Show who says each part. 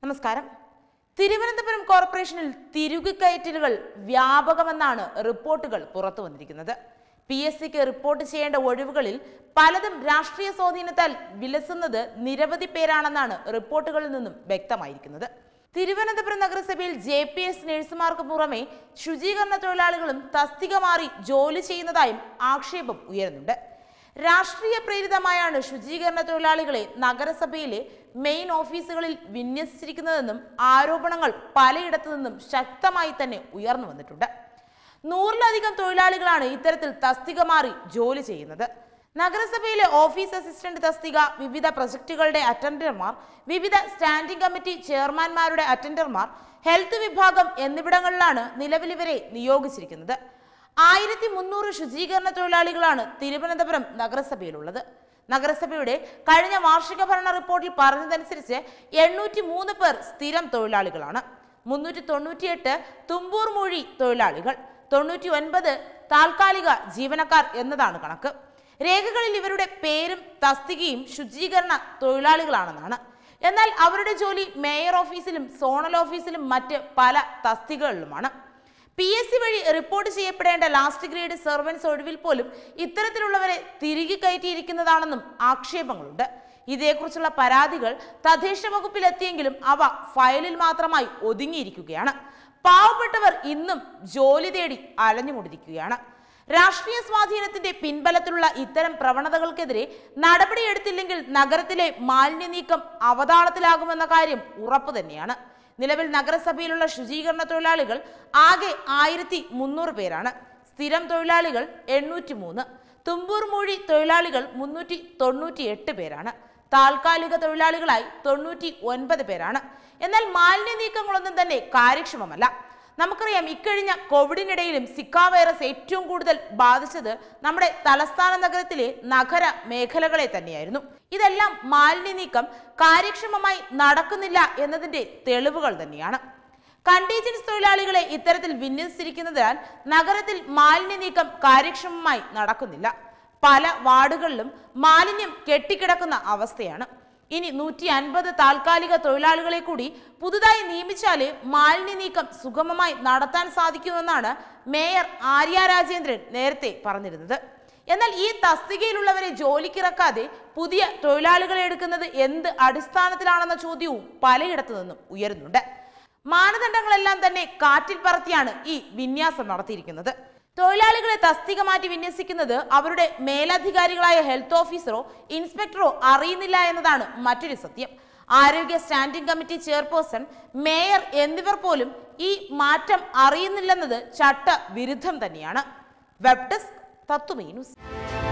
Speaker 1: നമസ്കാരം തിരുവനന്തപുരം കോർപ്പറേഷനിൽ തിരുകിക്കയറ്റലുകൾ വ്യാപകമെന്നാണ് റിപ്പോർട്ടുകൾ പുറത്തു വന്നിരിക്കുന്നത് പി എസ് സിക്ക് റിപ്പോർട്ട് ചെയ്യേണ്ട ഒഴിവുകളിൽ പലതും രാഷ്ട്രീയ സ്വാധീനത്താൽ വിലസുന്നത് നിരവധി പേരാണെന്നാണ് റിപ്പോർട്ടുകളിൽ നിന്നും വ്യക്തമായിരിക്കുന്നത് തിരുവനന്തപുരം നഗരസഭയിൽ ജെ പി എസ് നഴ്സുമാർക്ക് പുറമെ ശുചീകരണ തൊഴിലാളികളും തസ്തിക മാറി ജോലി ചെയ്യുന്നതായും ആക്ഷേപം ഉയരുന്നുണ്ട് രാഷ്ട്രീയ പ്രേരിതമായാണ് ശുചീകരണ തൊഴിലാളികളെ നഗരസഭയിലെ മെയിൻ ഓഫീസുകളിൽ വിന്യസിച്ചിരിക്കുന്നതെന്നും ആരോപണങ്ങൾ പലയിടത്തു നിന്നും ശക്തമായി തന്നെ ഉയർന്നു വന്നിട്ടുണ്ട് നൂറിലധികം തൊഴിലാളികളാണ് ഇത്തരത്തിൽ തസ്തിക മാറി ജോലി ചെയ്യുന്നത് നഗരസഭയിലെ ഓഫീസ് അസിസ്റ്റന്റ് തസ്തിക വിവിധ പ്രൊജക്ടുകളുടെ അറ്റൻഡർമാർ വിവിധ സ്റ്റാൻഡിംഗ് കമ്മിറ്റി ചെയർമാൻമാരുടെ അറ്റൻഡർമാർ ഹെൽത്ത് വിഭാഗം എന്നിവിടങ്ങളിലാണ് നിലവിൽ ഇവരെ നിയോഗിച്ചിരിക്കുന്നത് ആയിരത്തി മുന്നൂറ് ശുചീകരണ തൊഴിലാളികളാണ് തിരുവനന്തപുരം നഗരസഭയിലുള്ളത് നഗരസഭയുടെ കഴിഞ്ഞ വാർഷിക ഭരണ റിപ്പോർട്ടിൽ പറഞ്ഞതനുസരിച്ച് എണ്ണൂറ്റി മൂന്ന് പേർ സ്ഥിരം തൊഴിലാളികളാണ് മുന്നൂറ്റി തൊണ്ണൂറ്റിയെട്ട് തുമ്പൂർ മൊഴി തൊഴിലാളികൾ തൊണ്ണൂറ്റി ഒൻപത് താൽക്കാലിക ജീവനക്കാർ എന്നതാണ് കണക്ക് രേഖകളിൽ ഇവരുടെ പേരും തസ്തികയും ശുചീകരണ തൊഴിലാളികളാണെന്നാണ് എന്നാൽ അവരുടെ ജോലി മേയർ ഓഫീസിലും സോണൽ ഓഫീസിലും മറ്റ് പല തസ്തികകളിലുമാണ് പി എസ് സി വഴി റിപ്പോർട്ട് ചെയ്യപ്പെടേണ്ട ലാസ്റ്റ് ഗ്രേഡ് സെർവൻസ് ഒഴിവിൽ പോലും ഇത്തരത്തിലുള്ളവരെ തിരികെ കയറ്റിയിരിക്കുന്നതാണെന്നും ആക്ഷേപങ്ങളുണ്ട് ഇതേക്കുറിച്ചുള്ള പരാതികൾ തദ്ദേശ വകുപ്പിലെത്തിയെങ്കിലും അവ ഫയലിൽ മാത്രമായി ഒതുങ്ങിയിരിക്കുകയാണ് പാവപ്പെട്ടവർ ഇന്നും ജോലി തേടി അലഞ്ഞുകൊണ്ടിരിക്കുകയാണ് രാഷ്ട്രീയ സ്വാധീനത്തിന്റെ പിൻബലത്തിലുള്ള ഇത്തരം പ്രവണതകൾക്കെതിരെ നടപടിയെടുത്തില്ലെങ്കിൽ നഗരത്തിലെ മാലിന്യ നീക്കം അവതാളത്തിലാകുമെന്ന കാര്യം ഉറപ്പു തന്നെയാണ് നിലവിൽ നഗരസഭയിലുള്ള ശുചീകരണ തൊഴിലാളികൾ ആകെ ആയിരത്തി മുന്നൂറ് പേരാണ് സ്ഥിരം തൊഴിലാളികൾ എണ്ണൂറ്റി മൂന്ന് തുമ്പൂർ മൊഴി തൊഴിലാളികൾ മുന്നൂറ്റി തൊണ്ണൂറ്റി എട്ട് പേരാണ് താൽക്കാലിക തൊഴിലാളികളായി തൊണ്ണൂറ്റി ഒൻപത് പേരാണ് എന്നാൽ മാലിന്യ നീക്കങ്ങളൊന്നും തന്നെ കാര്യക്ഷമമല്ല നമുക്കറിയാം ഇക്കഴിഞ്ഞ കോവിഡിനിടയിലും സിക്ക വൈറസ് ഏറ്റവും കൂടുതൽ ബാധിച്ചത് നമ്മുടെ തലസ്ഥാന നഗരത്തിലെ നഗര മേഖലകളെ തന്നെയായിരുന്നു ഇതെല്ലാം മാലിന്യ നീക്കം കാര്യക്ഷമമായി നടക്കുന്നില്ല എന്നതിന്റെ തെളിവുകൾ തന്നെയാണ് കണ്ടീജൻസ് തൊഴിലാളികളെ ഇത്തരത്തിൽ വിന്യസിച്ചിരിക്കുന്നതിനാൽ നഗരത്തിൽ മാലിന്യ നീക്കം കാര്യക്ഷമമായി നടക്കുന്നില്ല പല വാർഡുകളിലും മാലിന്യം കെട്ടിക്കിടക്കുന്ന അവസ്ഥയാണ് ഇനി നൂറ്റി അൻപത് താൽക്കാലിക തൊഴിലാളികളെ കൂടി പുതുതായി നിയമിച്ചാലേ മാലിന്യ നീക്കം സുഗമമായി നടത്താൻ സാധിക്കുമെന്നാണ് മേയർ ആര്യ രാജേന്ദ്രൻ നേരത്തെ പറഞ്ഞിരുന്നത് എന്നാൽ ഈ തസ്തികയിലുള്ളവരെ ജോലിക്കിറക്കാതെ പുതിയ തൊഴിലാളികളെ എടുക്കുന്നത് എന്ത് അടിസ്ഥാനത്തിലാണെന്ന ചോദ്യവും പലയിടത്തു നിന്നും ഉയരുന്നുണ്ട് മാനദണ്ഡങ്ങളെല്ലാം തന്നെ കാറ്റിൽ പറത്തിയാണ് ഈ വിന്യാസം നടത്തിയിരിക്കുന്നത് തൊഴിലാളികളെ തസ്തിക മാറ്റി വിന്യസിക്കുന്നത് അവരുടെ മേലധികാരികളായ ഹെൽത്ത് ഓഫീസറോ ഇൻസ്പെക്ടറോ അറിയുന്നില്ല എന്നതാണ് മറ്റൊരു സത്യം ആരോഗ്യ സ്റ്റാൻഡിംഗ് കമ്മിറ്റി ചെയർപേഴ്സൺ മേയർ എന്നിവർ പോലും ഈ മാറ്റം അറിയുന്നില്ലെന്നത് ചട്ട വിരുദ്ധം തന്നെയാണ് വെബ് ഡെസ്ക് തത്വമേ ന്യൂസ്